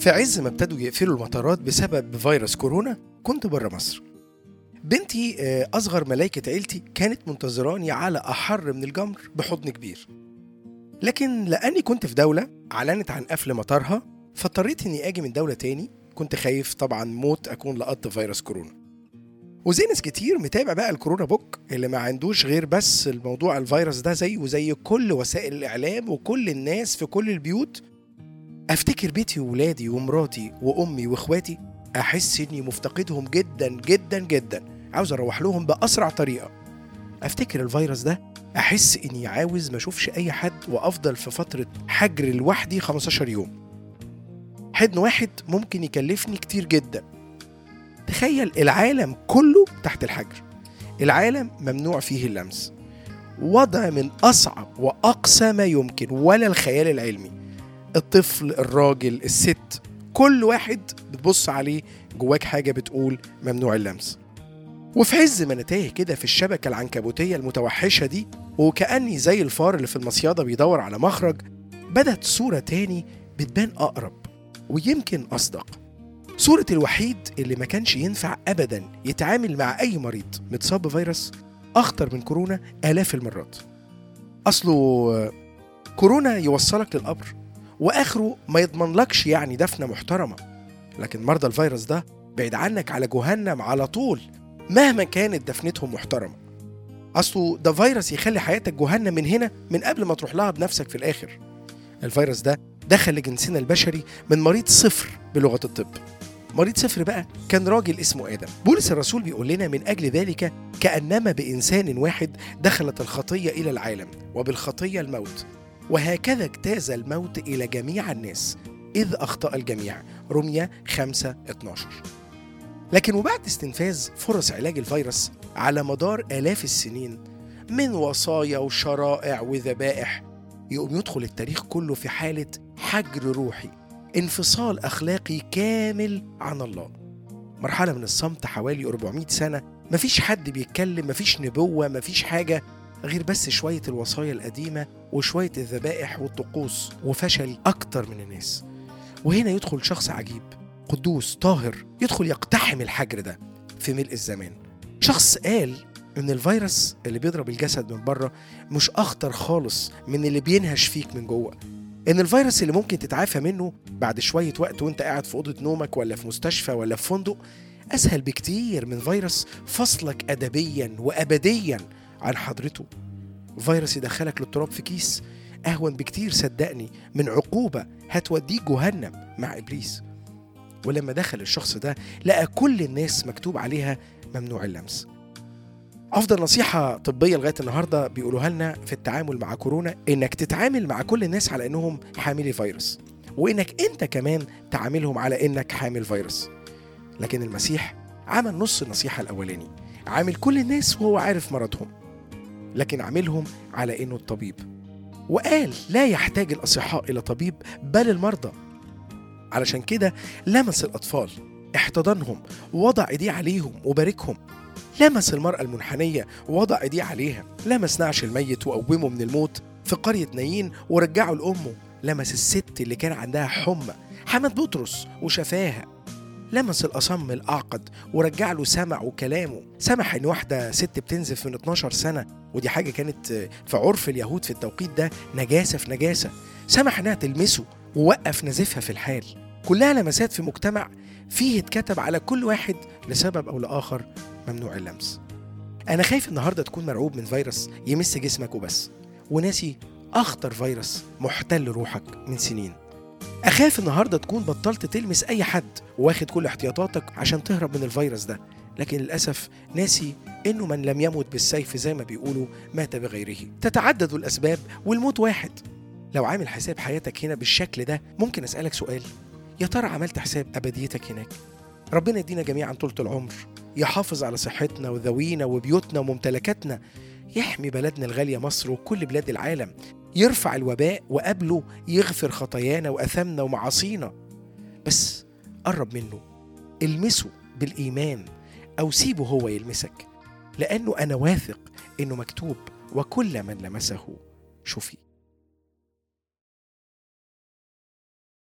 في عز ما ابتدوا يقفلوا المطارات بسبب فيروس كورونا كنت بره مصر بنتي آه، أصغر ملايكة عيلتي كانت منتظراني على أحر من الجمر بحضن كبير لكن لأني كنت في دولة أعلنت عن قفل مطارها فاضطريت إني أجي من دولة تاني كنت خايف طبعا موت أكون لقطت فيروس كورونا وزي ناس كتير متابع بقى الكورونا بوك اللي ما عندوش غير بس الموضوع الفيروس ده زيه وزي كل وسائل الإعلام وكل الناس في كل البيوت افتكر بيتي وولادي ومراتي وامي واخواتي احس اني مفتقدهم جدا جدا جدا عاوز اروح لهم باسرع طريقه افتكر الفيروس ده احس اني عاوز ما اشوفش اي حد وافضل في فتره حجر لوحدي 15 يوم حضن واحد ممكن يكلفني كتير جدا تخيل العالم كله تحت الحجر العالم ممنوع فيه اللمس وضع من اصعب واقسى ما يمكن ولا الخيال العلمي الطفل الراجل الست كل واحد بتبص عليه جواك حاجة بتقول ممنوع اللمس وفي عز ما انا تايه كده في الشبكة العنكبوتية المتوحشة دي وكأني زي الفار اللي في المصيادة بيدور على مخرج بدت صورة تاني بتبان أقرب ويمكن أصدق صورة الوحيد اللي ما كانش ينفع أبدا يتعامل مع أي مريض متصاب بفيروس أخطر من كورونا آلاف المرات أصله آه، كورونا يوصلك للقبر واخره ما يضمنلكش يعني دفنه محترمه لكن مرضى الفيروس ده بعيد عنك على جهنم على طول مهما كانت دفنتهم محترمه اصله ده فيروس يخلي حياتك جهنم من هنا من قبل ما تروح لها بنفسك في الاخر الفيروس ده دخل لجنسنا البشري من مريض صفر بلغه الطب مريض صفر بقى كان راجل اسمه ادم بولس الرسول بيقول لنا من اجل ذلك كانما بانسان واحد دخلت الخطيه الى العالم وبالخطيه الموت وهكذا اجتاز الموت إلى جميع الناس إذ أخطأ الجميع رمية 5 12 لكن وبعد استنفاذ فرص علاج الفيروس على مدار آلاف السنين من وصايا وشرائع وذبائح يقوم يدخل التاريخ كله في حالة حجر روحي انفصال أخلاقي كامل عن الله مرحلة من الصمت حوالي 400 سنة مفيش حد بيتكلم مفيش نبوة مفيش حاجة غير بس شوية الوصايا القديمة وشوية الذبائح والطقوس وفشل أكتر من الناس وهنا يدخل شخص عجيب قدوس طاهر يدخل يقتحم الحجر ده في ملء الزمان شخص قال ان الفيروس اللي بيضرب الجسد من بره مش اخطر خالص من اللي بينهش فيك من جوه ان الفيروس اللي ممكن تتعافى منه بعد شويه وقت وانت قاعد في اوضه نومك ولا في مستشفى ولا في فندق اسهل بكتير من فيروس فصلك ادبيا وابديا عن حضرته فيروس يدخلك للتراب في كيس اهون بكتير صدقني من عقوبه هتوديك جهنم مع ابليس ولما دخل الشخص ده لقى كل الناس مكتوب عليها ممنوع اللمس افضل نصيحه طبيه لغايه النهارده بيقولوها لنا في التعامل مع كورونا انك تتعامل مع كل الناس على انهم حاملي فيروس وانك انت كمان تعاملهم على انك حامل فيروس لكن المسيح عمل نص النصيحه الاولاني عامل كل الناس وهو عارف مرضهم لكن عاملهم على انه الطبيب وقال لا يحتاج الاصحاء الى طبيب بل المرضى علشان كده لمس الاطفال احتضنهم ووضع ايديه عليهم وباركهم لمس المرأة المنحنية ووضع ايديه عليها لمس نعش الميت وقومه من الموت في قرية نايين ورجعه لأمه لمس الست اللي كان عندها حمى حمد بطرس وشفاها لمس الأصم الأعقد ورجع له سمع وكلامه سمح إن واحدة ست بتنزف من 12 سنة ودي حاجة كانت في عرف اليهود في التوقيت ده نجاسة في نجاسة سمح إنها تلمسه ووقف نزيفها في الحال كلها لمسات في مجتمع فيه اتكتب على كل واحد لسبب أو لآخر ممنوع اللمس أنا خايف النهاردة تكون مرعوب من فيروس يمس جسمك وبس وناسي أخطر فيروس محتل روحك من سنين أخاف النهاردة تكون بطلت تلمس أي حد واخد كل احتياطاتك عشان تهرب من الفيروس ده لكن للأسف ناسي إنه من لم يمت بالسيف زي ما بيقولوا مات بغيره تتعدد الأسباب والموت واحد لو عامل حساب حياتك هنا بالشكل ده ممكن أسألك سؤال يا ترى عملت حساب أبديتك هناك ربنا يدينا جميعا طولة العمر يحافظ على صحتنا وذوينا وبيوتنا وممتلكاتنا يحمي بلدنا الغالية مصر وكل بلاد العالم يرفع الوباء وقبله يغفر خطايانا وأثامنا ومعاصينا بس قرب منه المسه بالإيمان أو سيبه هو يلمسك لأنه أنا واثق إنه مكتوب وكل من لمسه شفي